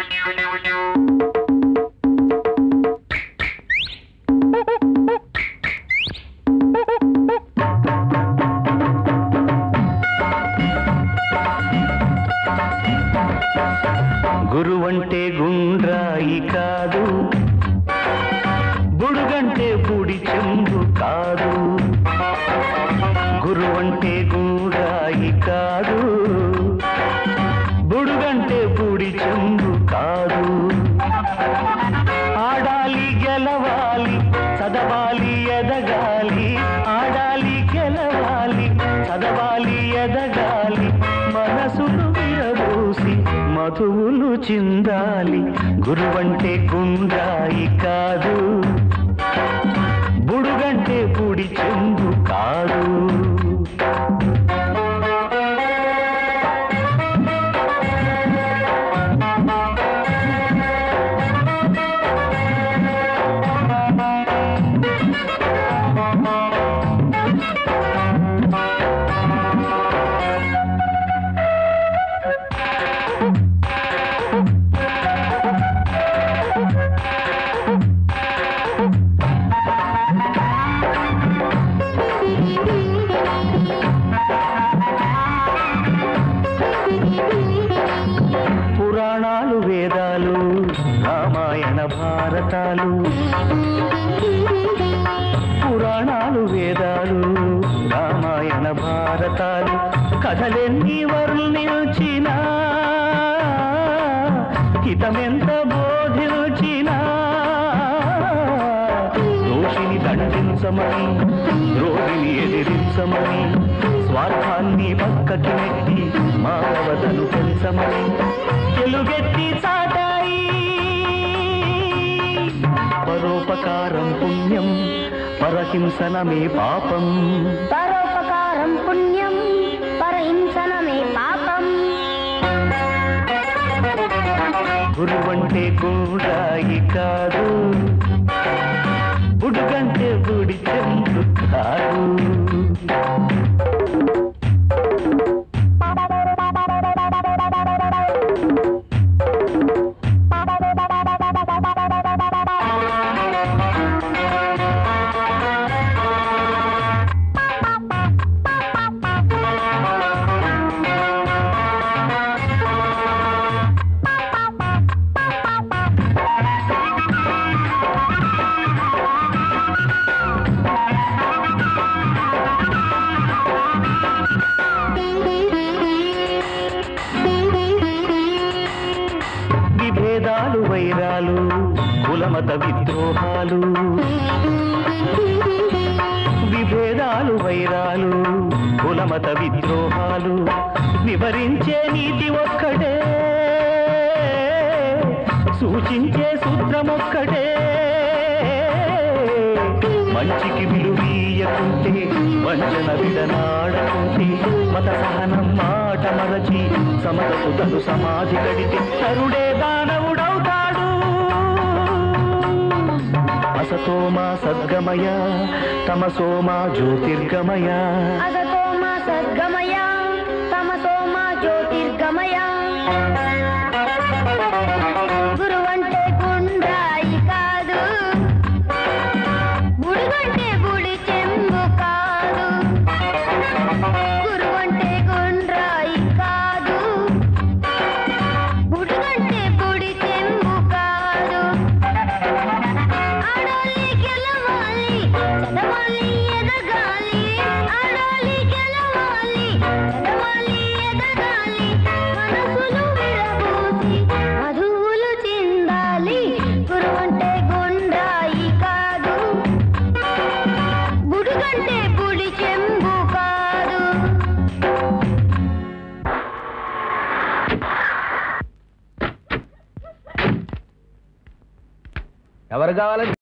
గురువంటే గుండ్రాయి కాదు బుడుగంటే బుడి చెంబు కాదు గురువంటే గుండ్రాయి కాదు బుడుగంటే బుడి చెంబు కాదు ఆడాలి గెలవాలి చదవాలి ఎదగాలి ఆడాలి గెలవాలి చదవాలి ఎదగాలి మనసును విరబూసి మధువులు చిందాలి గురువంటే గుండాయి కాదు బుడుగంటే బుడి చెంబు కాదు పురాణాలు వేదాలు రామాయణ భారతాలు పురాణాలు వేదాలు రామాయణ భారతాలు కథలెన్ని వర్ణించినా హితమెంత బోధించినా దోషిని దండించమని రోగిని ఎదిరించమని స్వార్థాన్ని పక్కకి నెట్టి మానవతను పెంచమని తెలుగెత్తి చాటాయి పరోపకారం పుణ్యం పరహింసనమే పాపం పరోపకారం పుణ్యం పరహింసనమే పాపం గురువంటే గూడాయి కాదు బుడుగంటే బుడి చెందు కాదు విభేదాలు వైరాలు కులమత విద్రోహాలు విభేదాలు వైరాలు కులమత విద్రోహాలు వివరించే నీతి ఒక్కటే సూచించే సూత్రమొక్కటే మంచికి విలువీయకుంటే వంచన విడనాడకుంటే మత సహనం మాట మరచి సమతకు తను సమాధి గడితే తరుడే దానవుడవుతాడు అసతోమా సద్గమయ తమసోమా జ్యోతిర్గమయ అసతోమ సద్గమయ తమసోమ జ్యోతిర్గమయ గురువంటే గుండ్రాయి కాదు బుడుగంటే బుడి చెంబు కాదు గురువంటే గుండ్రాయి కాదు బుడుగంటే బుడి చెంబు కాదు ఆడాలి గెలవాలి చదవాలి ఎదగాలి ఆడాలి గెలవాలి చదవాలి ఎదగాలి మనసులు విరబూసి మధువులు చిందాలి గురువంటే గుండ్రాయి కాదు బుడుగంటే బుడి చెంబు కాదు ఎవరు కావాలి